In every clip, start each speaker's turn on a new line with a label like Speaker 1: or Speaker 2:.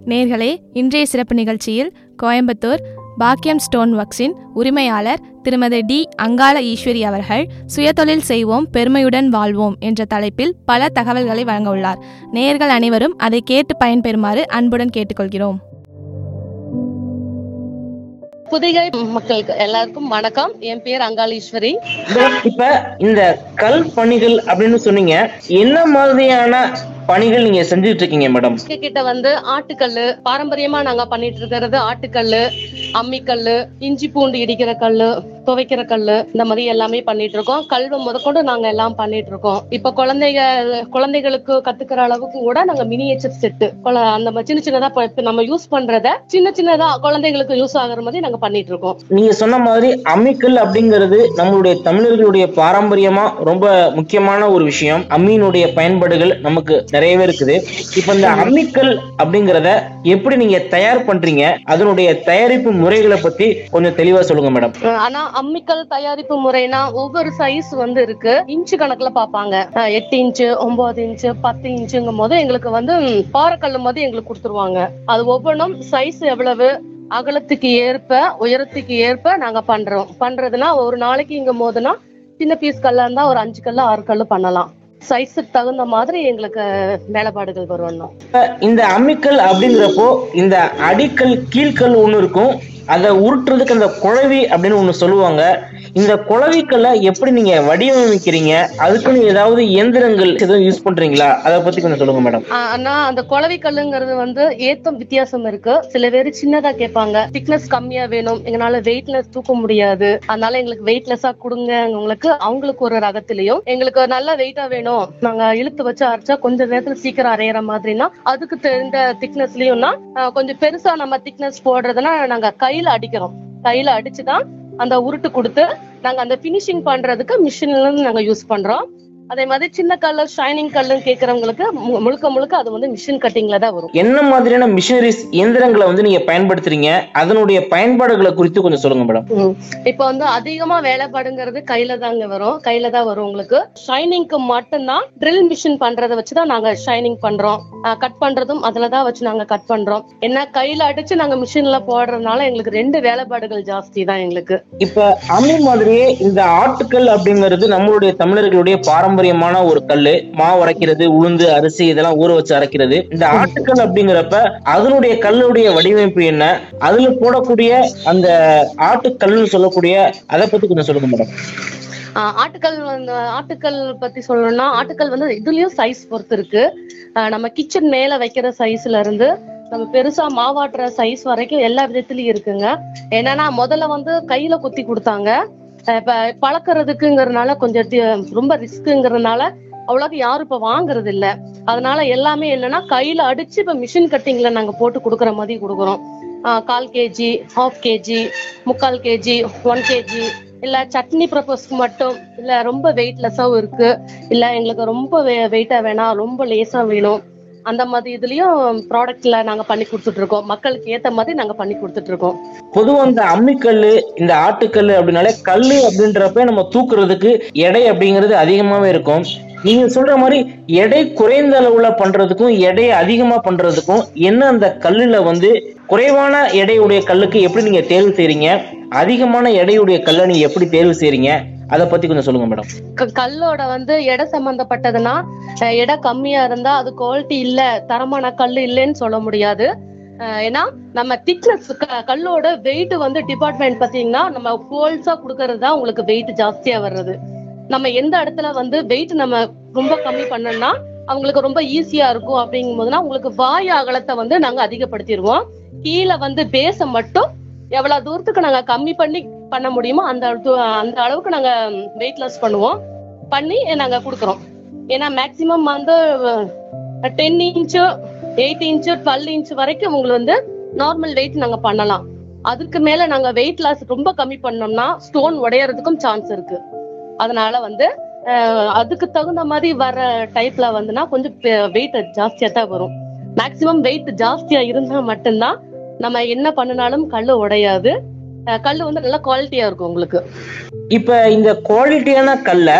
Speaker 1: நேர்களே இன்றைய சிறப்பு நிகழ்ச்சியில் கோயம்புத்தூர் பாக்கியம் ஸ்டோன் ஒர்க்ஸின் உரிமையாளர் திருமதி டி அங்காள ஈஸ்வரி அவர்கள் சுயதொழில் செய்வோம் பெருமையுடன் வாழ்வோம் என்ற தலைப்பில் பல தகவல்களை வழங்க உள்ளார் நேயர்கள் அனைவரும் அதை கேட்டு பயன்பெறுமாறு அன்புடன் கேட்டுக்கொள்கிறோம்
Speaker 2: புதிகை மக்களுக்கு எல்லாருக்கும் வணக்கம் என் பேர் அங்காளீஸ்வரி
Speaker 3: மேடம், இப்ப இந்த கல் பணிகள் அப்படின்னு சொன்னீங்க என்ன மாதிரியான பணிகள் நீங்க செஞ்சுட்டு இருக்கீங்க மேடம்
Speaker 2: எங்க கிட்ட வந்து ஆட்டுக்கல்லு பாரம்பரியமா நாங்க பண்ணிட்டு இருக்கிறது ஆட்டுக்கல்லு அம்மிக்கல்லு இஞ்சி பூண்டு இடிக்கிற கல்லு துவைக்கிற கல்லு இந்த மாதிரி எல்லாமே பண்ணிட்டு இருக்கோம் கல்வ முதற்கொண்டு நாங்க எல்லாம் பண்ணிட்டு இருக்கோம் இப்ப குழந்தைங்க குழந்தைகளுக்கு கத்துக்கிற அளவுக்கு கூட நாங்க மினியேச்சர் செட்டு அந்த மாதிரி சின்ன சின்னதா இப்ப இப்ப நம்ம யூஸ் பண்றத சின்ன சின்னதா குழந்தைகளுக்கு யூஸ் ஆகுற மாதிரி நாங்க பண்ணிட்டு இருக்கோம்
Speaker 3: நீங்க சொன்ன மாதிரி அம்மிக்கல் அப்படிங்கிறது நம்மளுடைய தமிழர்களுடைய பாரம்பரியமா ரொம்ப முக்கியமான ஒரு விஷயம் அம்மியினுடைய பயன்பாடுகள் நமக்கு நிறையவே இருக்குது இப்ப இந்த அம்மிக்கல் அப்படிங்கறத எப்படி நீங்க தயார் பண்றீங்க அதனுடைய தயாரிப்பு முறைகளை பத்தி கொஞ்சம் தெளிவா சொல்லுங்க மேடம்
Speaker 2: அஹ் ஆனா அம்மிக்கல் தயாரிப்பு முறைனா ஒவ்வொரு சைஸ் வந்து இருக்கு இன்ச்சு கணக்குல பாப்பாங்க அஹ் எட்டு இன்ச்சு ஒன்பது இன்ச்சு பத்து இன்ச்சுங்கும் போது எங்களுக்கு வந்து ம், பாறைக்கல்லு மாதிரி எங்களுக்கு கொடுத்துருவாங்க அது ஒவ்வொன்றும் சைஸ் எவ்வளவு அகலத்துக்கு ஏற்ப உயரத்துக்கு ஏற்ப நாங்க பண்றோம் பண்றதுன்னா ஒரு நாளைக்கு இங்க போதுன்னா சின்ன பீஸ் கல்லா இருந்தா ஒரு அஞ்சு கல்லு ஆறு கல்லு பண்ணலாம் சைஸுக்கு தகுந்த மாதிரி எங்களுக்கு வேலைப்பாடுகள் வரும்
Speaker 3: இப்ப இந்த அம்மிக்கல் அப்படிங்கிறப்போ இந்த அடிக்கல் கீழ்க்கல் ஒண்ணு இருக்கும் அதை உருட்டுறதுக்கு அந்த குழவி அப்படின்னு ஒண்ணு சொல்லுவாங்க இந்த குழவிக்கல்லை எப்படி நீங்க வடிவமைக்கிறீங்க அதுக்குன்னு ஏதாவது இயந்திரங்கள் எதுவும் யூஸ் பண்றீங்களா அதை பத்தி கொஞ்சம் சொல்லுங்க மேடம்
Speaker 2: ஆஹ் ஆனா அந்த குளவி கல்லுங்கிறது வந்து ஏத்தம் வித்தியாசம் இருக்கு சில பேர் சின்னதா கேட்பாங்க திக்னஸ் கம்மியா வேணும் எங்களால வெயிட்லெஸ் தூக்க முடியாது அதனால எங்களுக்கு வெயிட்லெஸ்ஸா கொடுங்க உங்களுக்கு அவங்களுக்கு ஒரு ரகத்திலையும் எங்களுக்கு நல்ல வெயிட்டா வேணும் நாங்க இழுத்து வச்சு அரைச்சா கொஞ்ச நேரத்துல சீக்கிரம் அரையிற மாதிரினா அதுக்கு தெரிந்த திக்னஸ்லயும்னா ஆஹ் கொஞ்சம் பெருசா நம்ம திக்னஸ் போடுறதுன்னா நாங்க கையில அடிக்கிறோம் கையில அடிச்சுதான் அந்த உருட்டு கொடுத்து நாங்க அந்த பினிஷிங் பண்றதுக்கு மிஷின்ல நாங்க யூஸ் பண்றோம் அதே மாதிரி சின்ன கல்லு ஷைனிங் கல்லுன்னு கேக்குறவங்களுக்கு மு- முழுக்க முழுக்க அது வந்து மிஷின் கட்டிங்ல தான் வரும்
Speaker 3: என்ன மாதிரியான மிஷினரிஸ் இயந்திரங்களை வந்து நீங்க பயன்படுத்துறீங்க அதனுடைய பயன்பாடுகளை குறித்து கொஞ்சம் சொல்லுங்க மேடம்
Speaker 2: ம். இப்ப வந்து அதிகமா வேலைப்பாடுங்கிறது கையில தாங்க வரும் கையில தான் வரும் உங்களுக்கு ஷைனிங்க்கு மட்டும்தான் ட்ரில் மிஷின் பண்றதை வச்சுதான் நாங்க ஷைனிங் பண்றோம் கட் பண்றதும் அதுல தான் வச்சு நாங்க கட் பண்றோம் என்ன கையில அடிச்சு நாங்க மிஷின்ல போடுறதுனால எங்களுக்கு ரெண்டு வேலைப்பாடுகள் ஜாஸ்தி தான் எங்களுக்கு
Speaker 3: இப்ப அம்மி மாதிரியே இந்த ஆட்டுக்கல் அப்படிங்கிறது நம்மளுடைய தமிழர்களுடைய பாரம்பரியமான ஒரு கல்லு மாவு அரைக்கிறது உளுந்து அரிசி இதெல்லாம் ஊற வச்சு அரைக்கிறது இந்த ஆட்டுக்கல் அப்படிங்கிறப்ப அதனுடைய கல்லுடைய வடிவமைப்பு என்ன அதுல போடக்கூடிய அந்த ஆட்டுக்கல்னு சொல்லக்கூடிய அதை பத்தி கொஞ்சம் சொல்லுங்க மேடம்
Speaker 2: ஆஹ் ஆட்டுக்கல் வந்து ஆட்டுக்கல் பத்தி சொல்லணும்னா ஆட்டுக்கல் வந்து இதுலயும் சைஸ் பொறுத்து இருக்கு ஆஹ் நம்ம கிச்சன் மேல வைக்கிற சைஸ்ல இருந்து நம்ம பெருசா மாவாட்டுற சைஸ் வரைக்கும் எல்லா விதத்துலயும் இருக்குங்க என்னன்னா முதல்ல வந்து கையில குத்தி கொடுத்தாங்க ஆஹ் இப்ப பழக்கறதுக்குங்கிறதுனால கொஞ்சம் தி- ரொம்ப ரிஸ்க்குங்கிறதுனால அவ்வளோக்கு யாரும் இப்ப வாங்குறது இல்ல அதனால எல்லாமே என்னன்னா கையில அடிச்சு இப்ப மிஷின் கட்டிங்ல நாங்க போட்டு கொடுக்குற மாதிரி கொடுக்குறோம் ஆஹ் கால் கேஜி ஹாஃப் கேஜி முக்கால் கேஜி ஒன் கேஜி இல்ல சட்னி ப்ரப்போஸ்க்கு மட்டும் இல்ல ரொம்ப வெயிட்லெஸ்ஸாவும் இருக்கு இல்ல எங்களுக்கு ரொம்ப வெயிட்டா வேணாம் ரொம்ப லேசா வேணும் அந்த மாதிரி இதுலயும் ப்ராடக்ட்ல நாங்க பண்ணி கொடுத்துட்டு இருக்கோம் மக்களுக்கு ஏத்த மாதிரி நாங்க பண்ணி கொடுத்துட்டு இருக்கோம்
Speaker 3: பொதுவா இந்த அம்மிக்கல்லு இந்த ஆட்டுக்கல்லு அப்படின்னாலே கல்லு அப்படின்றப்ப நம்ம தூக்குறதுக்கு எடை அப்படிங்கிறது அதிகமாவே இருக்கும் நீங்க சொல்ற மாதிரி எடை குறைந்த அளவுல பண்றதுக்கும் எடை அதிகமா பண்றதுக்கும் என்ன அந்த கல்லுல வந்து குறைவான எடையுடைய கல்லுக்கு எப்படி நீங்க தேர்வு செய்றீங்க அதிகமான எடையுடைய கல்லை நீங்க எப்படி தேர்வு செய்றீங்க அதை பத்தி கொஞ்சம் சொல்லுங்க மேடம்
Speaker 2: க- கல்லோட வந்து எடை சம்பந்தப்பட்டதுன்னா அஹ், எடை கம்மியா இருந்தா அது குவாலிட்டி இல்ல தரமான கல்லு இல்லைன்னு சொல்ல முடியாது அஹ், ஏன்னா நம்ம திக்னஸ் கல்லோட வெயிட் வந்து டிபார்ட்மெண்ட் பாத்தீங்கன்னா நம்ம ஹோல்ஸா கொடுக்கறது தான் உங்களுக்கு வெயிட் ஜாஸ்தியா வர்றது நம்ம எந்த இடத்துல வந்து வெயிட் நம்ம ரொம்ப கம்மி பண்ணோம்னா அவங்களுக்கு ரொம்ப ஈஸியா இருக்கும் அப்படிங்கும் போதுனா உங்களுக்கு வாய் அகலத்தை வந்து நாங்க அதிகப்படுத்திடுவோம் கீழே வந்து பேஸ மட்டும் எவ்வளவு தூரத்துக்கு நாங்க கம்மி பண்ணி பண்ண முடியுமோ அந்த அளவு- அந்த அளவுக்கு நாங்க வெயிட் லாஸ் பண்ணுவோம் பண்ணி நாங்க கொடுக்குறோம் ஏன்னா மேக்சிமம் வந்து ten inch eight inch twelve inch வரைக்கும் உங்களுக்கு வந்து நார்மல் வெயிட் நாங்க பண்ணலாம் அதுக்கு மேல நாங்க வெயிட் லாஸ் ரொம்ப கம்மி பண்ணோம்னா ஸ்டோன் உடையறதுக்கும் சான்ஸ் இருக்கு அதனால வந்து அஹ், அதுக்கு தகுந்த மாதிரி வர டைப்ல வந்துன்னா கொஞ்சம் வெயிட் ஜாஸ்தியா தான் வரும் மேக்சிமம் வெயிட் ஜாஸ்தியா இருந்தா மட்டும்தான் நம்ம என்ன பண்ணினாலும் கல்லு உடையாது அஹ், கல்லு வந்து நல்ல குவாலிட்டியா இருக்கும் உங்களுக்கு
Speaker 3: இப்ப இந்த குவாலிட்டியான கல்லை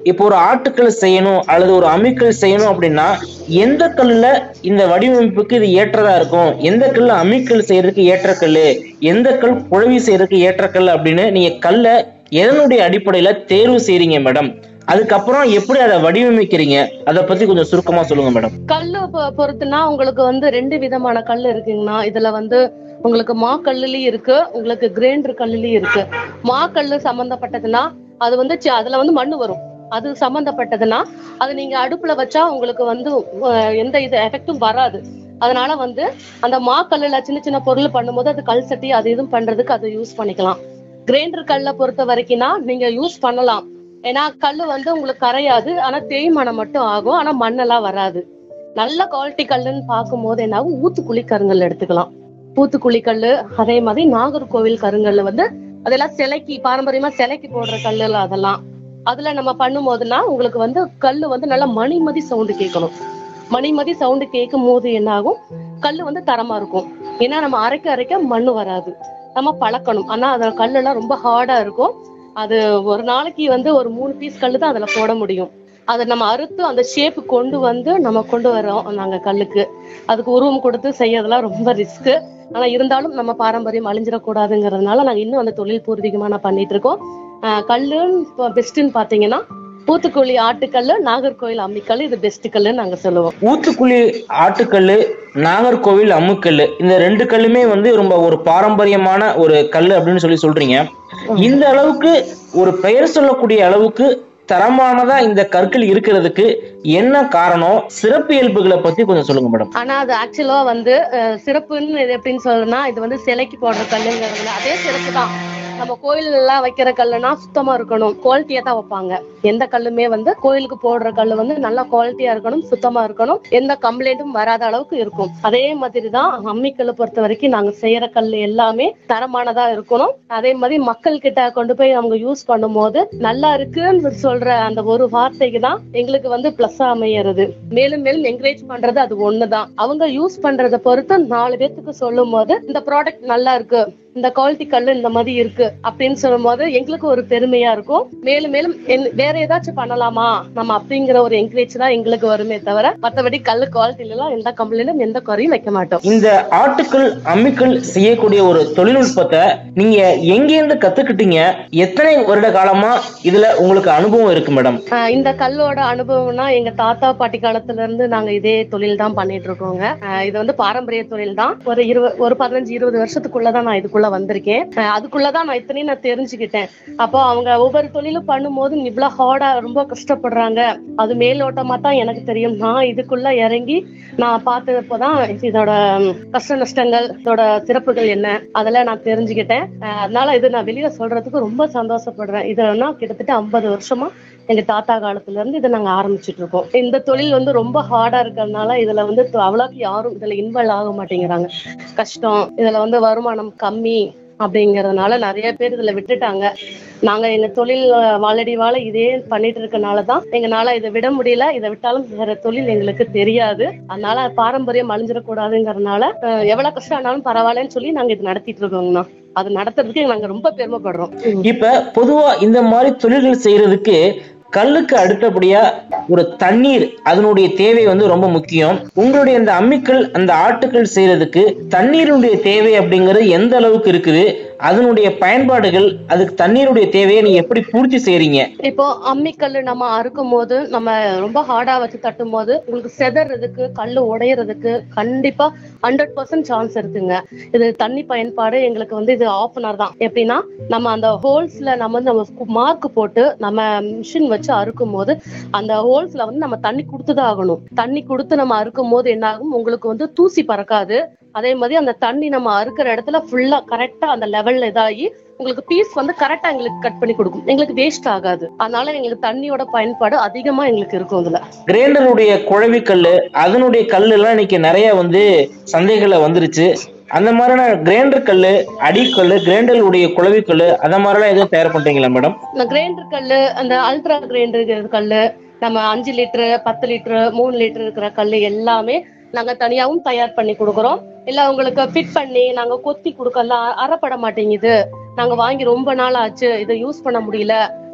Speaker 3: இப்போ ஒரு ஆட்டுக்கல் செய்யணும் அல்லது ஒரு அம்மிக்கல் செய்யணும் அப்படின்னா எந்த கல்லுல இந்த வடிவமைப்புக்கு இது ஏற்றதா இருக்கும் எந்த கல் அம்மிக்கல் செய்யறதுக்கு ஏற்ற கல்லு எந்த கல் குழவி செய்யறதுக்கு ஏற்ற கல் அப்படின்னு நீங்க கல்லை எதனுடைய அடிப்படையில தேர்வு செய்றீங்க மேடம் அதுக்கப்புறம் எப்படி அதை வடிவமைக்கிறீங்க அதை பத்தி கொஞ்சம் சுருக்கமா சொல்லுங்க மேடம்
Speaker 2: கல்லு பொ- பொறுத்துனா உங்களுக்கு வந்து ரெண்டு விதமான கல் இருக்குங்கண்ணா இதுல வந்து உங்களுக்கு மா கல்லுலயும் இருக்கு உங்களுக்கு கிரைண்டர் கல்லுலயும் இருக்கு மா கல்லு சம்பந்தப்பட்டதுன்னா அது வந்து சி- அதுல வந்து மண்ணு வரும் அது சம்பந்தப்பட்டதுன்னா அது நீங்க அடுப்புல வச்சா உங்களுக்கு வந்து அஹ், எந்த இது எஃபெக்டும் வராது அதனால வந்து அந்த மா கல்லுல சின்ன சின்ன பொருள் பண்ணும்போது அது கல் சட்டி அது இதுவும் பண்றதுக்கு அதை யூஸ் பண்ணிக்கலாம் கிரைண்டர் கல்லை பொறுத்த வரைக்கும்னா நீங்க யூஸ் பண்ணலாம் ஏன்னா கல்லு வந்து உங்களுக்கு கரையாது ஆனா தேய்மானம் மட்டும் ஆகும் ஆனா மண்ணெல்லாம் வராது நல்ல குவாலிட்டி கல்லுன்னு பார்க்கும்போது என்ன ஆகும் ஊத்துக்குழி கருங்கல் எடுத்துக்கலாம் ஊத்துக்குழி கல்லு அதே மாதிரி நாகர்கோவில் கருங்கல் வந்து அதெல்லாம் சிலைக்கு பாரம்பரியமா சிலைக்கு போடுற கல்லுல அதெல்லாம் அதுல நம்ம பண்ணும்போதுன்னா உங்களுக்கு வந்து கல்லு வந்து நல்லா மணிமதி சவுண்டு கேட்கணும் மணிமதி சவுண்டு கேட்கும் போது என்ன ஆகும் கல்லு வந்து தரமா இருக்கும் ஏன்னா நம்ம அரைக்க அரைக்க மண்ணு வராது நம்ம பழக்கணும் ஆனா அதுல கல்லெல்லாம் ரொம்ப ஹார்டா இருக்கும் அது ஒரு நாளைக்கு வந்து ஒரு மூணு பீஸ் கல்லு தான் அதுல போட முடியும் அதை நம்ம அறுத்து அந்த ஷேப் கொண்டு வந்து நம்ம கொண்டு வரோம் நாங்க கல்லுக்கு அதுக்கு உருவம் கொடுத்து செய்யறதெல்லாம் ரொம்ப ரிஸ்க் ஆனா இருந்தாலும் நம்ம பாரம்பரியம் அழிஞ்சிடக்கூடாதுங்கிறதுனால நாங்க இன்னும் அந்த தொழில் பூர்வீகமா நான் பண்ணிட்டு இருக்கோம் ஆஹ் கல்லுன்னு பெஸ்ட்னு பாத்தீங்கன்னா பூத்துக்குழி ஆட்டுக்கல்லு நாகர்கோயில் அம்மிக்கல் இது பெஸ்ட் கல்லுன்னு நாங்க சொல்லுவோம்
Speaker 3: ஊத்துக்குழி ஆட்டுக்கல்லு நாகர்கோவில் அம்முக்கல்லு இந்த ரெண்டு கல்லுமே வந்து ரொம்ப ஒரு பாரம்பரியமான ஒரு கல்லு அப்படின்னு சொல்லி சொல்றீங்க இந்த அளவுக்கு ஒரு பெயர் சொல்லக்கூடிய அளவுக்கு தரமானதா இந்த கற்கள் இருக்கிறதுக்கு என்ன காரணம் சிறப்பியல்புகளை பத்தி கொஞ்சம் சொல்லுங்க மேடம்
Speaker 2: ஆனா அது ஆக்சுவலா வந்து அஹ், சிறப்புன்னு இது எப்படின்னு சொல்லணும்னா இது வந்து சிலைக்கு போடுற கல்லுங்கிறதுல அதே சிறப்பு தான் நம்ம கோயில் எல்லாம் வைக்கிற கல்லுனா சுத்தமா இருக்கணும் குவாலிட்டியா தான் வைப்பாங்க எந்த கல்லுமே வந்து கோயிலுக்கு போடுற கல்லு வந்து நல்லா குவாலிட்டியா இருக்கணும் சுத்தமா இருக்கணும் எந்த கம்ப்ளைண்ட்டும் வராத அளவுக்கு இருக்கும் அதே மாதிரி தான் அம்மிக்கல்லை பொறுத்த வரைக்கும் நாங்க செய்யற கல்லு எல்லாமே தரமானதா இருக்கணும் அதே மாதிரி மக்கள் கிட்ட கொண்டு போய் அவங்க யூஸ் பண்ணும்போது நல்லா இருக்குன்னு சொல்ற அந்த ஒரு வார்த்தைக்கு தான் எங்களுக்கு வந்து பிளஸ்ஸா அமையறது மேலும் மேலும் என்கரேஜ் பண்றது அது ஒண்ணுதான் அவங்க யூஸ் பண்றத பொறுத்து நாலு பேத்துக்கு சொல்லும் போது இந்த ப்ராடக்ட் நல்லா இருக்கு இந்த குவாலிட்டி கல்லு இந்த மாதிரி இருக்கு அப்படின்னு சொல்லும் போது எங்களுக்கு ஒரு பெருமையா இருக்கும் மேலும் மேலும் என்- வேற ஏதாச்சும் பண்ணலாமா நம்ம அப்படிங்கிற ஒரு என்கரேஜ் தான் எங்களுக்கு வருமே தவிர மத்தபடி கல்லு குவாலிட்டில எல்லாம் எந்த கம்ப்ளைண்டும் எந்த குறையும் வைக்க மாட்டோம்
Speaker 3: இந்த ஆட்டுக்கள் அம்மிக்கல் செய்யக்கூடிய ஒரு தொழில்நுட்பத்தை நீங்க எங்கேருந்து கத்துக்கிட்டீங்க எத்தனை வருட காலமா இதுல உங்களுக்கு அனுபவம் இருக்கு மேடம்
Speaker 2: ஆஹ் இந்த கல்லோட அனுபவம்னா எங்க தாத்தா பாட்டி காலத்துல இருந்து நாங்க இதே தொழில் தான் பண்ணிட்டு இருக்கோங்க ஆஹ் இது வந்து பாரம்பரிய தொழில் தான் ஒரு இருபது ஒரு பதினஞ்சு இருபது வருஷத்துக்குள்ளதான் நான் இதுக்குள்ள வந்திருக்கேன் ஆஹ் அதுக்குள்ளதான் நான் இத்தனையும் நான் தெரிஞ்சுக்கிட்டேன் அப்போ அவங்க ஒவ்வொரு தொழிலும் பண்ணும்போது இவ்வளவு ஹார்டா ரொம்ப கஷ்டப்படுறாங்க அது மேலோட்டமா தான் எனக்கு தெரியும் நான் இதுக்குள்ள இறங்கி நான் பார்த்தப்போதான் இதோட ம், கஷ்ட நஷ்டங்கள் இதோட சிறப்புகள் என்ன அதெல்லாம் நான் தெரிஞ்சுக்கிட்டேன் ஆஹ் அதனால இது நான் வெளியில சொல்றதுக்கு ரொம்ப சந்தோஷப்படுறேன் இதென்னா கிட்டத்தட்ட ஐம்பது வருஷமா எங்க தாத்தா காலத்துல இருந்து இதை நாங்க ஆரம்பிச்சிட்டு இருக்கோம் இந்த தொழில் வந்து ரொம்ப ஹார்டா இருக்கறதுனால இதுல வந்து த- அவ்வளவுக்கு யாரும் இதுல இன்வால்வ் ஆக மாட்டேங்கிறாங்க கஷ்டம் இதுல வந்து வருமானம் கம்மி அப்படிங்கறதுனால நிறைய பேர் இதுல விட்டுட்டாங்க நாங்க எங்க தொழில் அஹ், வாழடி வாழ இதே பண்ணிட்டு இருக்கனால தான் எங்களால இதை விட முடியல இதை விட்டாலும் வேற தொழில் எங்களுக்கு தெரியாது அதனால பாரம்பரியம் அழிஞ்சிடக்கூடாதுங்கிறதுனால அஹ், எவ்வளவு கஷ்டம் ஆனாலும் பரவாயில்லன்னு சொல்லி நாங்க இது நடத்திட்டு இருக்கோங்கண்ணா அது நடத்துறதுக்கு நாங்க ரொம்ப பெருமைப்படுறோம்
Speaker 3: இப்ப பொதுவா இந்த மாதிரி தொழில்கள் செய்யறதுக்கு கல்லுக்கு அடுத்தபடியா ஒரு தண்ணீர் அதனுடைய தேவை வந்து ரொம்ப முக்கியம் உங்களுடைய இந்த அம்மிக்கல் அந்த ஆட்டுக்கள் செய்யறதுக்கு தண்ணீருடைய தேவை அப்படிங்கிறது எந்த அளவுக்கு இருக்குது அதனுடைய பயன்பாடுகள் அதுக்கு தண்ணீருடைய தேவையை நீங்க எப்படி பூர்த்தி செய்றீங்க
Speaker 2: இப்போ அம்மிக்கல்லு நம்ம அறுக்கும் போது நம்ம ரொம்ப ஹார்டா வச்சு தட்டும் போது உங்களுக்கு செதறதுக்கு கல்லு உடையறதுக்கு கண்டிப்பா ஹண்ட்ரட் பர்சன்ட் சான்ஸ் இருக்குங்க இது தண்ணி பயன்பாடு எங்களுக்கு வந்து இது ஆஃப் அன் தான் எப்படின்னா நம்ம அந்த ஹோல்ஸ்ல நம்ம வந்து நம்ம மார்க் போட்டு நம்ம மிஷின் வச்சு அறுக்கும் போது அந்த ஹோல்ஸ்ல வந்து நம்ம தண்ணி கொடுத்துதான் ஆகணும் தண்ணி கொடுத்து நம்ம அறுக்கும் போது என்ன ஆகும் உங்களுக்கு வந்து தூசி பறக்காது அதே மாதிரி அந்த தண்ணி நம்ம அறுக்கிற இடத்துல ஃபுல்லா கரெக்டா அந்த லெவல்ல இதாகி உங்களுக்கு பீஸ் வந்து கரெக்டா எங்களுக்கு கட் பண்ணி கொடுக்கும் எங்களுக்கு வேஸ்ட் ஆகாது அதனால எங்களுக்கு தண்ணியோட பயன்பாடு அதிகமா எங்களுக்கு இருக்கும் இதுல
Speaker 3: கிரைண்டருடைய குழவி கல்லு அதனுடைய கல்லு எல்லாம் இன்னைக்கு நிறைய வந்து சந்தைகள்ல வந்துருச்சு அந்த மாதிரியான கிரைண்டர் கல்லு அடிக்கல்லு கிரைண்டருடைய குழவி கல்லு அந்த மாதிரிலாம் எதுவும் தயார் பண்றீங்களா மேடம்
Speaker 2: இந்த கிரைண்டர் கல்லு அந்த அல்ட்ரா கிரைண்டர் கல்லு நம்ம அஞ்சு லிட்டரு பத்து லிட்டரு மூணு லிட்டர் இருக்கிற கல்லு எல்லாமே நாங்க தனியாவும் தயார் பண்ணி கொடுக்குறோம் இல்ல உங்களுக்கு ஃபிட் பண்ணி நாங்க கொத்தி கொடுக்கலாம் அறப்பட மாட்டேங்குது நாங்க வாங்கி ரொம்ப நாள் ஆச்சு இதை யூஸ் பண்ண முடியல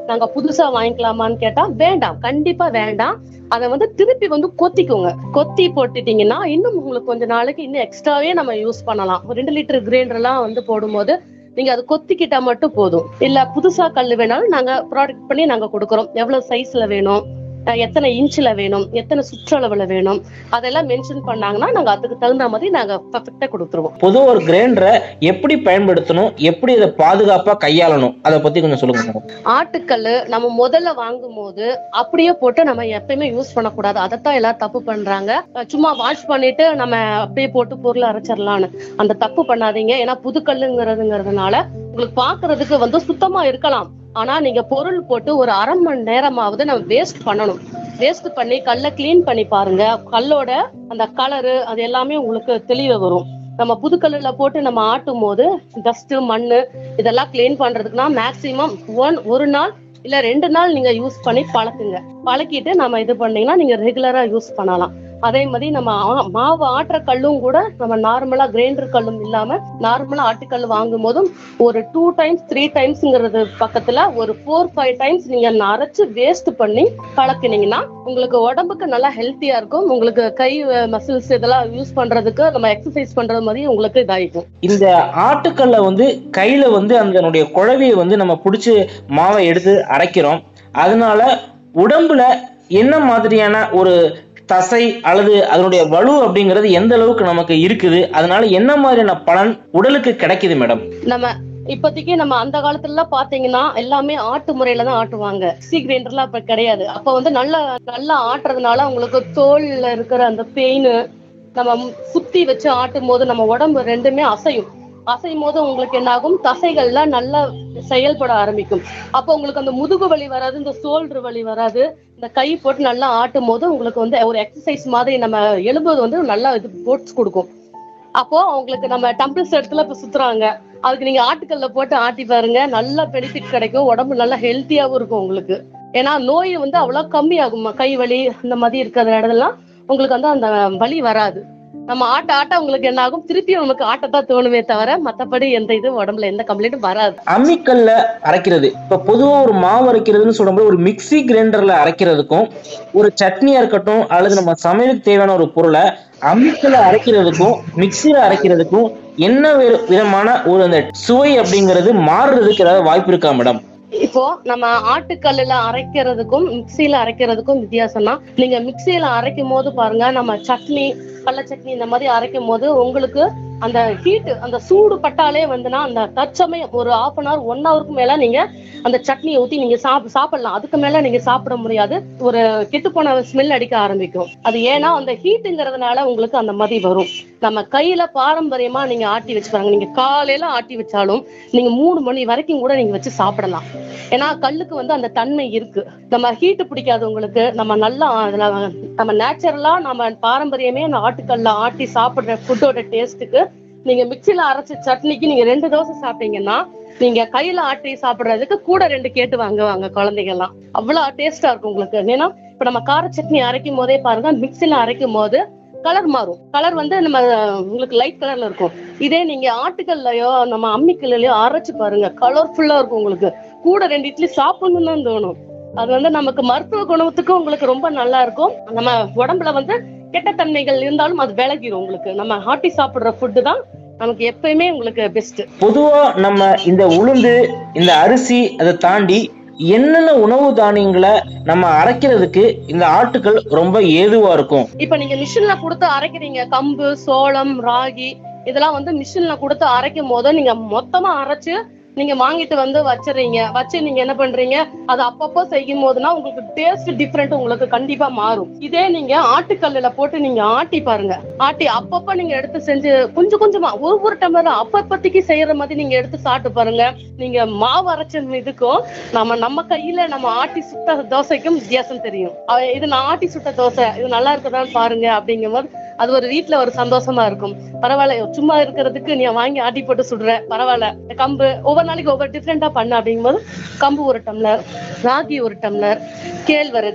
Speaker 2: நாங்க புதுசா வாங்கிக்கலாமான்னு கேட்டா வேண்டாம் கண்டிப்பா வேண்டாம் அதை வந்து திருப்பி வந்து கொத்திக்கோங்க கொத்தி போட்டுட்டீங்கன்னா இன்னும் உங்களுக்கு கொஞ்ச நாளைக்கு இன்னும் எக்ஸ்ட்ராவே நம்ம யூஸ் பண்ணலாம் ஒரு ரெண்டு லிட்டர் கிரைண்டர் எல்லாம் வந்து போடும்போது நீங்க அது கொத்திக்கிட்டா மட்டும் போதும் இல்ல புதுசா கல் வேணாலும் நாங்க ப்ராடக்ட் பண்ணி நாங்க கொடுக்குறோம் எவ்வளவு சைஸ்ல வேணும் அஹ் எத்தனை இன்ச்ல வேணும் எத்தனை சுற்றளவுல வேணும் அதெல்லாம் மென்ஷன் பண்ணாங்கன்னா நாங்க அதுக்கு தகுந்த மாதிரி நாங்க பர்ஃபெக்டா கொடுத்துருவோம்
Speaker 3: பொதுவா ஒரு கிரைண்டரை எப்படி பயன்படுத்தணும் எப்படி அதை பாதுகாப்பா கையாளணும் அதை பத்தி கொஞ்சம் சொல்லுங்க மேடம்
Speaker 2: ஆட்டுக்கல் நம்ம முதல்ல வாங்கும் போது அப்படியே போட்டு நம்ம எப்பயுமே யூஸ் பண்ணக்கூடாது அதைத்தான் எல்லாரும் தப்பு பண்றாங்க அஹ் சும்மா வாஷ் பண்ணிட்டு நம்ம அப்படியே போட்டு பொருள் அரைச்சிடலான்னு அந்த தப்பு பண்ணாதீங்க ஏன்னா புது கல்லுங்கிறதுங்கிறதுனால உங்களுக்கு பாக்குறதுக்கு வந்து சுத்தமா இருக்கலாம் ஆனா நீங்க பொருள் போட்டு ஒரு அரை மணி நேரமாவது நம்ம வேஸ்ட் பண்ணணும் வேஸ்ட் பண்ணி கல்லை க்ளீன் பண்ணி பாருங்க கல்லோட அந்த கலரு அது எல்லாமே உங்களுக்கு தெளிவு வரும் நம்ம புதுக்கல்லுல போட்டு நம்ம ஆட்டும் போது டஸ்ட் மண்ணு இதெல்லாம் க்ளீன் பண்றதுக்குன்னா மேக்சிமம் ஒன் ஒரு நாள் இல்ல ரெண்டு நாள் நீங்க யூஸ் பண்ணி பழக்குங்க பழக்கிட்டு நம்ம இது பண்ணீங்கன்னா நீங்க ரெகுலரா யூஸ் பண்ணலாம் அதே மாதிரி நம்ம ஆ- மாவு ஆட்டுற கல்லும் கூட நம்ம நார்மலா கிரைண்டர் கல்லும் இல்லாம நார்மலா ஆட்டுக்கல் வாங்கும் போதும் ஒரு டூ டைம்ஸ் த்ரீ டைம்ஸ்ங்கிறது பக்கத்துல ஒரு ஃபோர் ஃபைவ் டைம்ஸ் நீங்க அரைச்சு வேஸ்ட் பண்ணி பழக்கினீங்கன்னா உங்களுக்கு உடம்புக்கு நல்லா ஹெல்த்தியா இருக்கும் உங்களுக்கு கை மசில்ஸ் இதெல்லாம் யூஸ் பண்றதுக்கு நம்ம எக்ஸசைஸ் பண்றது மாதிரி உங்களுக்கு இதாயிக்கும்
Speaker 3: இந்த ஆட்டுக்கல்ல வந்து கையில வந்து அதனுடைய குழவியை வந்து நம்ம பிடிச்சி மாவை எடுத்து அரைக்கிறோம் அதனால உடம்புல என்ன மாதிரியான ஒரு தசை அல்லது அதனுடைய வலு அப்படிங்கிறது எந்த அளவுக்கு நமக்கு இருக்குது அதனால என்ன மாதிரியான பலன் உடலுக்கு கிடைக்குது மேடம்
Speaker 2: நம்ம இப்போதைக்கு நம்ம அந்த காலத்துல எல்லாம் பாத்தீங்கன்னா எல்லாமே ஆட்டு முறையில தான் ஆட்டுவாங்க சி கிரைண்டர்லாம் அப்ப கிடையாது அப்ப வந்து நல்லா நல்லா ஆட்டுறதுனால உங்களுக்கு தோல்ல இருக்கிற அந்த பெயின் நம்ம சுத்தி வச்சு ஆட்டும் போது நம்ம உடம்பு ரெண்டுமே அசையும் அசையும் போது உங்களுக்கு என்ன ஆகும் தசைகள்லாம் நல்லா செயல்பட ஆரம்பிக்கும் அப்போ உங்களுக்கு அந்த முதுகு வலி வராது இந்த சோல்டர் வலி வராது இந்த கை போட்டு நல்லா ஆட்டும் போது உங்களுக்கு வந்து ஒரு எக்ஸசைஸ் மாதிரி நம்ம எலும்பு வந்து நல்லா இது போட்ஸ் கொடுக்கும் அப்போ உங்களுக்கு நம்ம டம்பிள்ஸ் இடத்துல இப்ப சுத்துறாங்க அதுக்கு நீங்க ஆட்டுக்கல்ல போட்டு ஆட்டி பாருங்க நல்ல பெனிஃபிட் கிடைக்கும் உடம்பு நல்லா ஹெல்த்தியாவும் இருக்கும் உங்களுக்கு ஏன்னா நோய் வந்து அவ்வளவு கம்மியாகும் கை வலி இந்த மாதிரி இருக்கிற இடத்துலாம் உங்களுக்கு வந்து அந்த வலி வராது நம்ம ஆட்ட ஆட்ட உங்களுக்கு என்ன ஆகும் திருப்பி நமக்கு ஆட்டத்தான் தோணுமே தவிர மத்தபடி எந்த இது உடம்புல எந்த கம்ப்ளைண்ட்டும் வராது
Speaker 3: அம்மிக்கல்ல அரைக்கிறது இப்ப பொதுவா ஒரு மாவு அரைக்கிறதுன்னு சொல்லும்போது ஒரு மிக்ஸி கிரைண்டர்ல அரைக்கிறதுக்கும் ஒரு சட்னியா இருக்கட்டும் அல்லது நம்ம சமையலுக்கு தேவையான ஒரு பொருளை அம்மிக்கல்ல அரைக்கிறதுக்கும் மிக்ஸில அரைக்கிறதுக்கும் என்ன வி- விதமான ஒரு அந்த சுவை அப்படிங்கிறது மாறுறதுக்கு ஏதாவது வாய்ப்பு இருக்கா மேடம்
Speaker 2: இப்போ நம்ம ஆட்டுக்கல்லுல அரைக்கிறதுக்கும் மிக்சியில அரைக்கிறதுக்கும் வித்தியாசம்னா நீங்க மிக்சியில அரைக்கும் போது பாருங்க நம்ம சட்னி கடல சட்னி இந்த மாதிரி அரைக்கும் போது உங்களுக்கு அந்த ஹீட் அந்த சூடு பட்டாலே வந்துன்னா அந்த தற்சமயம் ஒரு half அன் hour ஒன் ஹவருக்கு மேல நீங்க அந்த சட்னியை ஊத்தி நீங்க சாப் சாப்பிடலாம் அதுக்கு மேல நீங்க சாப்பிட முடியாது ஒரு கெட்டு போன ஸ்மெல் அடிக்க ஆரம்பிக்கும் அது ஏன்னா அந்த ஹீட்டுங்கிறதுனால உங்களுக்கு அந்த மாதிரி வரும் நம்ம கையில பாரம்பரியமா நீங்க ஆட்டி வச்சு பாருங்க நீங்க காலையில ஆட்டி வச்சாலும் நீங்க மூணு மணி வரைக்கும் கூட நீங்க வச்சு சாப்பிடலாம் ஏன்னா கல்லுக்கு வந்து அந்த தன்மை இருக்கு நம்ம ஹீட் பிடிக்காதவங்களுக்கு நம்ம நல்லா அதுல நம்ம நேச்சுரலா நம்ம பாரம்பரியமே அந்த ஆட்டுக்கல்ல ஆட்டி சாப்பிடுற ஃபுட்டோட டேஸ்ட்டுக்கு நீங்க மிக்சில அரைச்ச சட்னிக்கு நீங்க ரெண்டு தோசை சாப்பிட்டீங்கன்னா நீங்க கையில ஆட்டி சாப்பிடுறதுக்கு கூட ரெண்டு கேட்டு வாங்குவாங்க குழந்தைங்க எல்லாம் அவ்வளவு டேஸ்டா இருக்கும் உங்களுக்கு ஏன்னா இப்ப நம்ம கார சட்னி அரைக்கும் போதே பாருங்க மிக்சில அரைக்கும் போது கலர் மாறும் கலர் வந்து நம்ம உங்களுக்கு லைட் கலர்ல இருக்கும் இதே நீங்க ஆட்டுக்கல்லையோ நம்ம அம்மிக்கல்லையோ அரைச்சு பாருங்க கலர்ஃபுல்லா இருக்கும் உங்களுக்கு கூட ரெண்டு இட்லி சாப்பிடணும்னு தான் தோணும் அது வந்து நமக்கு மருத்துவ குணத்துக்கும் உங்களுக்கு ரொம்ப நல்லா இருக்கும் நம்ம உடம்புல வந்து கெட்ட தன்மைகள் இருந்தாலும் அது விலகிரும் உங்களுக்கு நம்ம ஆட்டி சாப்பிடுற ஃபுட்டு தான் நமக்கு எப்பயுமே உங்களுக்கு பெஸ்ட்
Speaker 3: பொதுவா நம்ம இந்த உளுந்து இந்த அரிசி அதை தாண்டி என்னென்ன உணவு தானியங்களை நம்ம அரைக்கிறதுக்கு இந்த ஆட்டுக்கள் ரொம்ப ஏதுவா இருக்கும்
Speaker 2: இப்ப நீங்க மிஷின்ல கொடுத்து அரைக்கிறீங்க கம்பு சோளம் ராகி இதெல்லாம் வந்து மிஷின்ல கொடுத்து அரைக்கும் போது நீங்க மொத்தமா அரைச்சு நீங்க வாங்கிட்டு வந்து வச்சிடுறீங்க வச்சு நீங்க என்ன பண்றீங்க அது அப்பப்போ செய்யும் போதுனா உங்களுக்கு டேஸ்ட் டிஃப்ரெண்ட் உங்களுக்கு கண்டிப்பா மாறும் இதே நீங்க ஆட்டுக்கல்லுல போட்டு நீங்க ஆட்டி பாருங்க ஆட்டி அப்பப்ப நீங்க எடுத்து செஞ்சு கொஞ்சம் கொஞ்சமா ஒரு ஒரு டம்ளர் அப்பப்பத்திக்கு செய்யற மாதிரி நீங்க எடுத்து சாப்பிட்டு பாருங்க நீங்க மாவு அரைச்ச இதுக்கும் நம்ம நம்ம கையில நம்ம ஆட்டி சுட்ட தோசைக்கும் வித்தியாசம் தெரியும் அவ- இது நான் ஆட்டி சுட்ட தோசை இது நல்லா இருக்குதான்னு பாருங்க அப்படிங்கும்போது அது ஒரு வீட்ல ஒரு சந்தோஷமா இருக்கும் பரவாயில்ல சும்மா இருக்கிறதுக்கு நீ வாங்கி ஆட்டி போட்டு சுடுற பரவாயில்ல இந்த கம்பு ஒவ்வொரு நாளைக்கு ஒவ்வொரு டிஃப்ரெண்டா பண்ண அப்படிங்கும்போது கம்பு ஒரு டம்ளர் ராகி ஒரு டம்ளர் கேழ்வரகு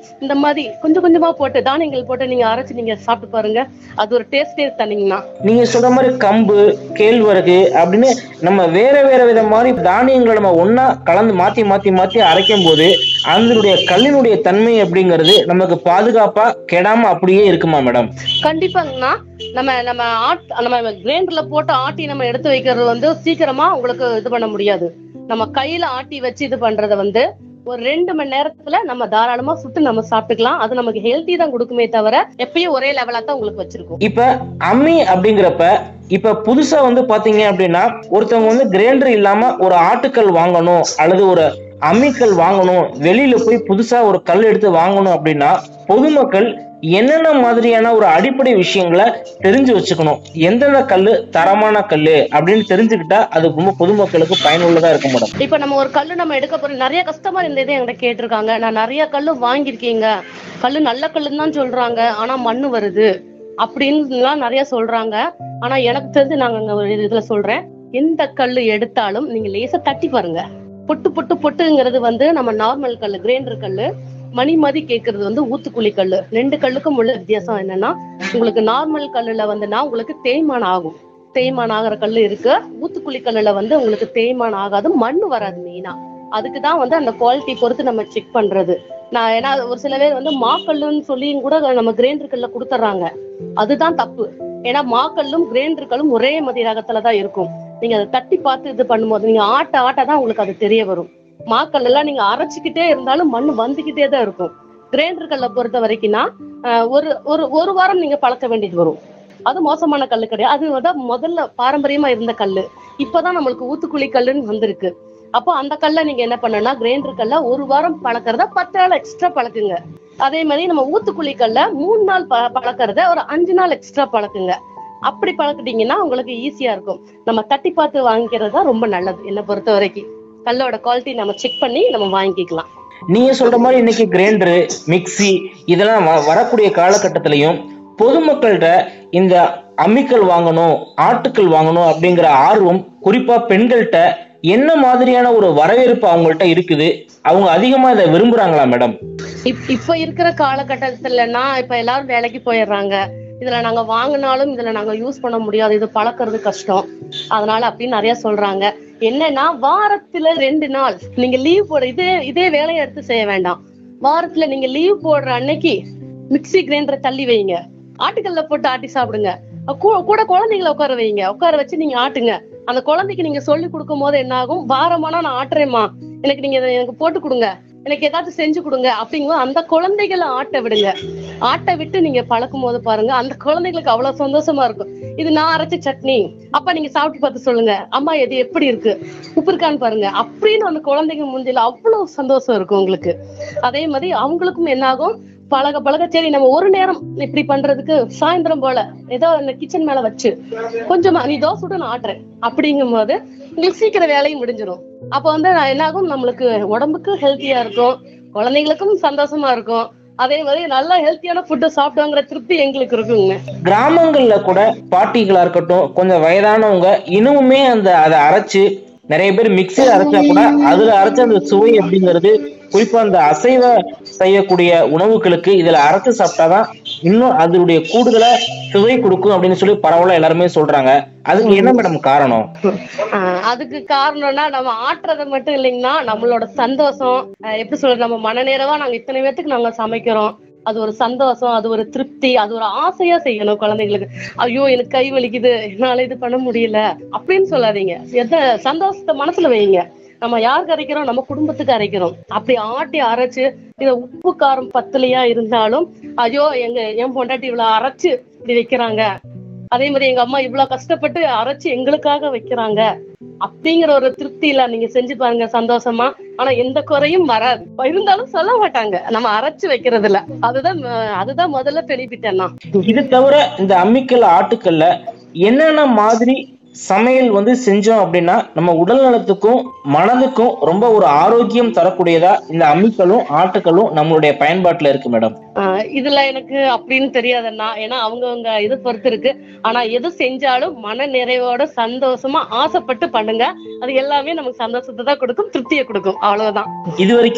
Speaker 2: இந்த மாதிரி கொஞ்சம் கொஞ்சமா போட்டு தானியங்கள் போட்டு நீங்க அரைச்சு நீங்க சாப்பிட்டு பாருங்க அது ஒரு டேஸ்டே தனிங்கண்ணா
Speaker 3: நீங்க சொல்ற மாதிரி கம்பு கேழ்வரகு அப்படின்னு நம்ம வேற வேற வித மாதிரி தானியங்களை நம்ம ஒண்ணா கலந்து மாத்தி மாத்தி மாத்தி அரைக்கும் போது அதனுடைய கல்லினுடைய தன்மை அப்படிங்கிறது நமக்கு பாதுகாப்பா கெடாம அப்படியே இருக்குமா மேடம்
Speaker 2: கண்டிப்பாங்கண்ணா நம்ம நம்ம ஆட் நம்ம கிரைண்டர்ல போட்டு ஆட்டி நம்ம எடுத்து வைக்கிறது வந்து சீக்கிரமா உங்களுக்கு இது பண்ண முடியாது நம்ம கையில ஆட்டி வச்சு இது பண்றத வந்து ஒரு ரெண்டு மணி நேரத்துல நம்ம தாராளமா சுட்டு நம்ம சாப்பிட்டுக்கலாம் அது நமக்கு ஹெல்த்தி தான் கொடுக்குமே தவிர எப்பயும் ஒரே லெவலா தான் உங்களுக்கு வச்சிருக்கும்
Speaker 3: இப்ப அம்மி அப்படிங்கிறப்ப இப்ப புதுசா வந்து பாத்தீங்க அப்படின்னா ஒருத்தவங்க வந்து கிரைண்டர் இல்லாம ஒரு ஆட்டுக்கல் வாங்கணும் அல்லது ஒரு அம்மிக்கல் வாங்கணும் வெளியில போய் புதுசா ஒரு கல் எடுத்து வாங்கணும் அப்படின்னா பொதுமக்கள் என்னென்ன மாதிரியான ஒரு அடிப்படை விஷயங்களை தெரிஞ்சு வச்சுக்கணும் எந்தெந்த கல்லு தரமான கல்லு அப்படின்னு தெரிஞ்சுக்கிட்டா அது ரொம்ப பொதுமக்களுக்கு பயனுள்ளதா இருக்கும் மேடம்
Speaker 2: இப்ப நம்ம ஒரு கல்லு நம்ம எடுக்க போறோம் நிறைய கஸ்டமர் இந்த இதை என்கிட்ட கேட்டிருக்காங்க நான் நிறைய கல்லு வாங்கியிருக்கீங்க கல்லு நல்ல கல்லுன்னு தான் சொல்றாங்க ஆனா மண்ணு வருது அப்படின்னுலாம் நிறைய சொல்றாங்க ஆனா எனக்கு தெரிஞ்சு நாங்க இங்க ஒரு இதுல சொல்றேன் எந்த கல்லு எடுத்தாலும் நீங்க லேசா தட்டி பாருங்க பொட்டு பொட்டு பொட்டுங்கிறது வந்து நம்ம நார்மல் கல்லு கிரைண்டர் கல்லு மணி மதி கேக்குறது வந்து ஊத்துக்குழி கல்லு ரெண்டு கல்லுக்கும் உள்ள வித்தியாசம் என்னன்னா உங்களுக்கு நார்மல் கல்லுல வந்துன்னா உங்களுக்கு தேய்மானம் ஆகும் தேய்மானம் ஆகிற கல்லு இருக்கு ஊத்துக்குழி கல்லுல வந்து உங்களுக்கு தேய்மானம் ஆகாது மண்ணு வராது மெயினா அதுக்கு தான் வந்து அந்த குவாலிட்டி பொறுத்து நம்ம செக் பண்றது நான் ஏன்னா ஒரு சில பேர் வந்து மாக்கல்லுன்னு சொல்லியும் கூட நம்ம கிரைண்டர் கல்ல கொடுத்துட்றாங்க அதுதான் தப்பு ஏன்னா மாக்கல்லும் கிரைண்டர் கல்லும் ஒரே மதி ரகத்துல தான் இருக்கும் நீங்க அதை தட்டி பார்த்து இது பண்ணும்போது நீங்க ஆட்ட ஆட்ட தான் உங்களுக்கு அது தெரிய வரும் மாக்கல் எல்லாம் நீங்க அரைச்சுக்கிட்டே இருந்தாலும் மண் வந்துகிட்டே தான் இருக்கும் கிரைண்டர் கல்லை பொறுத்த வரைக்கும்னா ஆஹ் ஒரு ஒரு ஒரு வாரம் நீங்க பழக்க வேண்டியது வரும் அது மோசமான கல்லு கிடையாது அது வந்து முதல்ல பாரம்பரியமா இருந்த கல்லு இப்பதான் நம்மளுக்கு ஊத்துக்குழி கல்லுன்னு வந்திருக்கு அப்போ அந்த கல்லை நீங்க என்ன பண்ணணும்னா கிரைண்டர் கல்ல ஒரு வாரம் பழக்கிறத பத்து நாள் எக்ஸ்ட்ரா பழக்குங்க அதே மாதிரி நம்ம ஊத்துக்குழி கல்ல மூணு நாள் ப- பழக்கறத ஒரு அஞ்சு நாள் எக்ஸ்ட்ரா பழக்குங்க அப்படி பழக்கிட்டீங்கன்னா உங்களுக்கு ஈஸியா இருக்கும் நம்ம தட்டி பார்த்து வாங்கிக்கிறது தான் ரொம்ப நல்லது என்னை பொறுத்த வரைக்கும் கல்லோட குவாலிட்டி நம்ம செக் பண்ணி நம்ம வாங்கிக்கலாம்
Speaker 3: நீங்க சொல்ற மாதிரி இன்னைக்கு கிரைண்டரு மிக்ஸி இதெல்லாம் வ- வரக்கூடிய காலகட்டத்திலையும் பொதுமக்கள்கிட்ட இந்த அம்மிக்கல் வாங்கணும் ஆட்டுக்கல் வாங்கணும் அப்படிங்கிற ஆர்வம் குறிப்பா பெண்கள்கிட்ட என்ன மாதிரியான ஒரு வரவேற்பு அவங்கள்ட்ட இருக்குது அவங்க அதிகமா இதை விரும்புறாங்களா மேடம்
Speaker 2: இப்- இப்ப இருக்கிற காலகட்டத்துலன்னா இப்ப எல்லாரும் வேலைக்கு போயிடுறாங்க இதுல நாங்க வாங்கினாலும் இதுல நாங்க யூஸ் பண்ண முடியாது இது பழக்கிறது கஷ்டம் அதனால அப்படின்னு நிறைய சொல்றாங்க என்னன்னா வாரத்துல ரெண்டு நாள் நீங்க லீவ் போட இதே இதே வேலையை எடுத்து செய்ய வேண்டாம் வாரத்துல நீங்க லீவ் போடுற அன்னைக்கு மிக்ஸி கிரைண்டரை தள்ளி வைங்க ஆட்டுக்கல்ல போட்டு ஆட்டி சாப்பிடுங்க கூ- கூட குழந்தைங்களை உட்கார வைங்க உட்கார வச்சு நீங்க ஆட்டுங்க அந்த குழந்தைக்கு நீங்க சொல்லி கொடுக்கும் போது என்ன ஆகும் வாரமானா நான் ஆட்டுறேம்மா எனக்கு நீங்க இதை எனக்கு போட்டு கொடுங்க எனக்கு ஏதாச்சும் செஞ்சு கொடுங்க அப்படிங்கும்போது அந்த குழந்தைகளை ஆட்ட விடுங்க ஆட்ட விட்டு நீங்க பழக்கும் போது பாருங்க அந்த குழந்தைகளுக்கு அவ்வளவு சந்தோஷமா இருக்கும் இது நான் அரைச்ச சட்னி அப்பா நீங்க சாப்பிட்டு பார்த்து சொல்லுங்க அம்மா இது எப்படி இருக்கு உப்பு இருக்கான்னு பாருங்க அப்படின்னு அந்த குழந்தைங்க முந்தில அவ்வளவு சந்தோஷம் இருக்கும் உங்களுக்கு அதே மாதிரி அவங்களுக்கும் என்ன ஆகும் பழக பழக சரி நம்ம ஒரு நேரம் இப்படி பண்றதுக்கு சாயந்தரம் போல ஏதோ இந்த கிச்சன் மேல வச்சு கொஞ்சமா நீ தோசை விட்டு நான் ஆட்டுறேன் அப்படிங்கும் போது உங்களுக்கு சீக்கிரம் வேலையும் முடிஞ்சிடும் அப்ப வந்து நான் என்ன ஆகும் நம்மளுக்கு உடம்புக்கு ஹெல்த்தியா இருக்கும் குழந்தைங்களுக்கும் சந்தோஷமா இருக்கும் அதே மாதிரி நல்ல ஹெல்த்தியான ஃபுட்டு சாப்பிட்டோங்கிற திருப்தி எங்களுக்கு இருக்குங்க
Speaker 3: கிராமங்கள்ல கூட பாட்டிகளா இருக்கட்டும் கொஞ்சம் வயதானவங்க இன்னுமுமே அந்த அதை அரைச்சு நிறைய பேர் மிக்சியில் அரைச்சா கூட அதுல அரைச்ச அந்த சுவை அப்படிங்கிறது குறிப்பா அந்த அசைவ செய்யக்கூடிய உணவுகளுக்கு இதுல அரைச்சு சாப்பிட்டாதான் இன்னும் அதனுடைய கூடுதலா சுவை கொடுக்கும் அப்படின்னு சொல்லி பரவலா எல்லாருமே சொல்றாங்க அதுக்கு என்ன மேடம் காரணம்
Speaker 2: ஆஹ் அதுக்கு காரணம்னா நம்ம ஆட்டுறது மட்டும் இல்லைங்கன்னா நம்மளோட சந்தோஷம் ஆஹ் எப்படி சொல்றது நம்ம மனநேரவா நாங்க இத்தனை பேத்துக்கு நாங்க சமைக்கிறோம் அது ஒரு சந்தோஷம் அது ஒரு திருப்தி அது ஒரு ஆசையா செய்யணும் குழந்தைங்களுக்கு ஐயோ எனக்கு கை வலிக்குது என்னால இது பண்ண முடியல அப்படின்னு சொல்லாதீங்க எந்த சந்தோஷத்தை மனசுல வைங்க நம்ம யாருக்கு அரைக்கிறோம் நம்ம குடும்பத்துக்கு அரைக்கிறோம் அப்படி ஆட்டி அரைச்சு இத உப்பு காரம் பத்தலையா இருந்தாலும் ஐயோ எங்க என் பொண்டாட்டி இவ்வளவு அரைச்சு இப்படி வைக்கிறாங்க அதே மாதிரி எங்க அம்மா இவ்வளவு கஷ்டப்பட்டு அரைச்சு எங்களுக்காக வைக்கிறாங்க அப்படிங்கிற ஒரு திருப்தியில நீங்க செஞ்சு பாருங்க சந்தோஷமா ஆனா எந்த குறையும் வராது இருந்தாலும் சொல்ல மாட்டாங்க நம்ம அரைச்சு வைக்கிறதுல அதுதான் அஹ், அதுதான் முதல்ல பெனிஃபிட்டேன்னா
Speaker 3: இது தவிர இந்த அம்மிக்கல் ஆட்டுக்கல்ல என்னென்ன மாதிரி சமையல் வந்து செஞ்சோம் அப்படின்னா நம்ம உடல் நலத்துக்கும் மனதுக்கும் ரொம்ப ஒரு ஆரோக்கியம் தரக்கூடியதா இந்த அம்மிக்கல்லும் ஆட்டுக்கல்லும் நம்மளுடைய பயன்பாட்டுல இருக்கு மேடம்
Speaker 2: ஆஹ் இதுல எனக்கு அப்படின்னு தெரியாதுண்ணா ஏன்னா அவங்கவங்க இது பொறுத்து இருக்கு ஆனா எது செஞ்சாலும் மன நிறைவோட சந்தோஷமா ஆசைப்பட்டு பண்ணுங்க அது எல்லாமே நமக்கு சந்தோஷத்தை தான் கொடுக்கும் திருப்தியை கொடுக்கும் அவ்வளவுதான்
Speaker 3: இது வரைக்கும்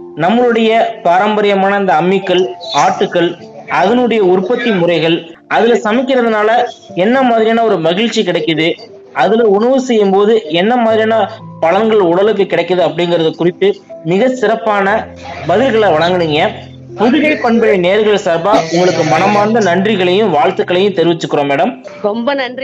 Speaker 3: நம்மளுடைய பாரம்பரியமான இந்த அம்மிக்கல் ஆட்டுக்கல் அதனுடைய உற்பத்தி முறைகள் அதுல சமைக்கிறதுனால என்ன மாதிரியான ஒரு மகிழ்ச்சி கிடைக்குது அதுல உணவு செய்யும் போது என்ன மாதிரியான பலன்கள் உடலுக்கு கிடைக்குது அப்படிங்கறது குறித்து மிக சிறப்பான பதில்களை வழங்குனீங்க புதுகை பண்புடைய நேர்கள் சார்பா உங்களுக்கு மனமார்ந்த நன்றிகளையும் வாழ்த்துக்களையும் தெரிவிச்சுக்கிறோம் மேடம்
Speaker 2: ரொம்ப நன்றி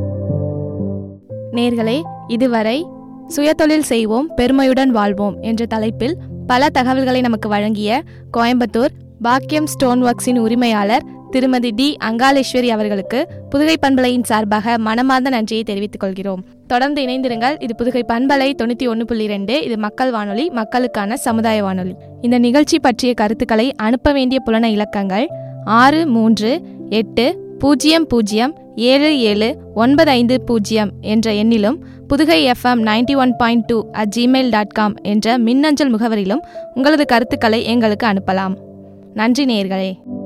Speaker 1: நேர்களே இதுவரை சுயதொழில் செய்வோம் பெருமையுடன் வாழ்வோம் என்ற தலைப்பில் பல தகவல்களை நமக்கு வழங்கிய கோயம்புத்தூர் பாக்கியம் ஸ்டோன் ஒர்க்ஸின் உரிமையாளர் திருமதி டி அங்காளேஸ்வரி அவர்களுக்கு புதுகை பண்பலையின் சார்பாக மனமார்ந்த நன்றியை தெரிவித்துக் கொள்கிறோம் தொடர்ந்து இணைந்திருங்கள் இது புதுகை பண்பலை தொண்ணூற்றி ஒன்று புள்ளி ரெண்டு இது மக்கள் வானொலி மக்களுக்கான சமுதாய வானொலி இந்த நிகழ்ச்சி பற்றிய கருத்துக்களை அனுப்ப வேண்டிய புலன இலக்கங்கள் ஆறு மூன்று எட்டு பூஜ்ஜியம் பூஜ்ஜியம் ஏழு ஏழு ஒன்பது ஐந்து பூஜ்ஜியம் என்ற எண்ணிலும் Pudugai FM ninety one point two at Gmail dot com என்ற மின்னஞ்சல் முகவரியிலும் உங்களது கருத்துக்களை எங்களுக்கு அனுப்பலாம் நன்றி நேயர்களே